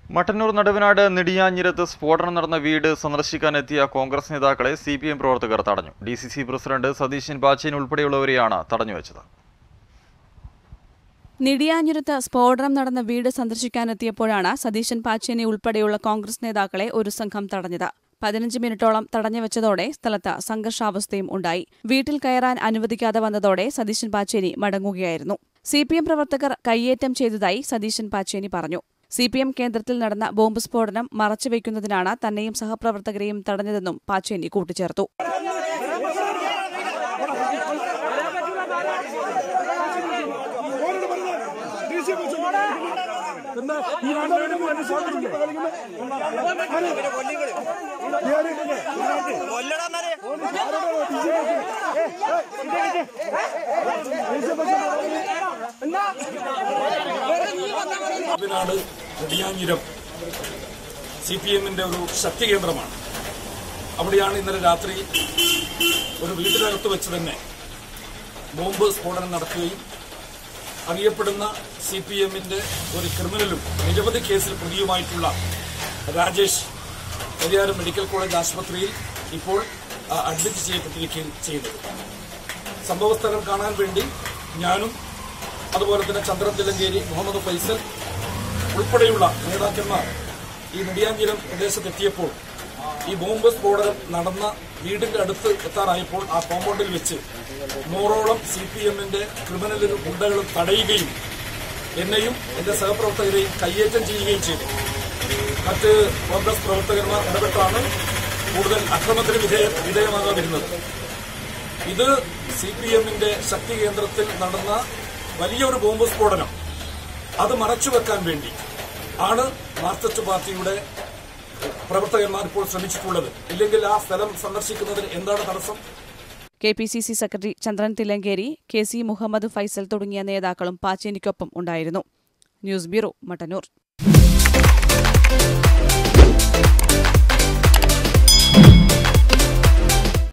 മട്ടന്നൂർ നടുവനാട് നെടിയാഞ്ഞിരത്ത് സ്ഫോടനം നടന്ന വീട് സന്ദർശിക്കാനെത്തിയ കോൺഗ്രസ് നേതാക്കളെ സി പി എം പ്രവർത്തകർ തടഞ്ഞു D C C president Satheesan Pachen ഉൾപ്പെടെയുള്ളവരെയാണ് തടഞ്ഞുവെച്ചത് നിടിയാഞ്ഞുരത്ത് സ്ഫോടനം നടന്ന വീട് സന്ദർശിക്കാനെത്തിയപ്പോഴാണ് സതീശൻ പാച്ചേനി ഉൾപ്പെടെയുള്ള കോൺഗ്രസ് നേതാക്കളെ ഒരു സംഘം തടഞ്ഞത് പതിനഞ്ച് മിനിറ്റോളം തടഞ്ഞുവെച്ചതോടെ സ്ഥലത്ത് സംഘർഷാവസ്ഥയും ഉണ്ടായി വീട്ടിൽ കയറാൻ അനുവദിക്കാതെ വന്നതോടെ സതീശൻ പാച്ചേനി മടങ്ങുകയായിരുന്നു സി പി എം പ്രവർത്തകർ കയ്യേറ്റം ചെയ്തതായി സതീശൻ പാച്ചേനി പറഞ്ഞു സി പി എം കേന്ദ്രത്തിൽ നടന്ന ബോംബ് സ്ഫോടനം മറച്ചുവെക്കുന്നതിനാണ് തന്നെയും സഹപ്രവർത്തകരെയും തടഞ്ഞതെന്നും പാച്ചേനി കൂട്ടിച്ചേർത്തു കാപ്പിനാട് നെടിയാഞ്ഞിരം സി പി എമ്മിന്റെ ഒരു ശക്തി കേന്ദ്രമാണ് അവിടെയാണ് ഇന്നലെ രാത്രി ഒരു വീട്ടിനകത്ത് വെച്ച് തന്നെ ബോംബ് സ്ഫോടനം നടത്തുകയും അറിയപ്പെടുന്ന സി പി എമ്മിന്റെ ഒരു ക്രിമിനലും നിരവധി കേസിൽ പ്രതിയുമായിട്ടുള്ള രാജേഷ് പരിയാരം മെഡിക്കൽ കോളേജ് ആശുപത്രിയിൽ ഇപ്പോൾ ആ, അഡ്മിറ്റ് ചെയ്യപ്പെട്ടിരിക്കുകയും ചെയ്തത് സംഭവസ്ഥലം കാണാൻ വേണ്ടി ഞാനും അതുപോലെ തന്നെ ചന്ദ്രൻ തില്ലങ്കേരി മുഹമ്മദ് ഫൈസൽ ഉൾപ്പെടെയുള്ള നേതാക്കന്മാർ ഈ നെടിയാഞ്ചിരം പ്രദേശത്തെത്തിയപ്പോൾ ഈ ബോംബ് സ്ഫോടനം നടന്ന വീടിന്റെ അടുത്ത് എത്താറായപ്പോൾ ആ കോമ്പൗണ്ടിൽ വെച്ച് നൂറോളം സി പി എമ്മിന്റെ ക്രിമിനലും ഗുണ്ടകളും തടയുകയും എന്നെയും എന്റെ സഹപ്രവർത്തകരെയും കയ്യേറ്റം ചെയ്യുകയും ചെയ്തു മറ്റ് കോൺഗ്രസ് പ്രവർത്തകന്മാർ ഇടപെട്ടാണ് കൂടുതൽ അക്രമത്തിന് വിധേയ വിധേയമാകാതിരുന്നത് ഇത് സി പി എമ്മിന്റെ ശക്തി കേന്ദ്രത്തിൽ നടന്ന വലിയൊരു ബോംബ് സ്ഫോടനം അത് മറച്ചുവെക്കാൻ വേണ്ടി ആണ് മാർക്സിസ്റ്റ് പാർട്ടിയുടെ പ്രവർത്തകന്മാർ ഇപ്പോൾ ശ്രമിച്ചിട്ടുള്ളത് ഇല്ലെങ്കിൽ ആ സ്ഥലം സന്ദർശിക്കുന്നതിന് എന്താണ് തടസ്സം K P C C secretary Chandran Thillankeri K C Muhammad Faisal തുടങ്ങിയ നേതാക്കളും പാച്ചേനിക്കൊപ്പം ഉണ്ടായിരുന്നു ന്യൂസ് ബ്യൂറോ മട്ടന്നൂർ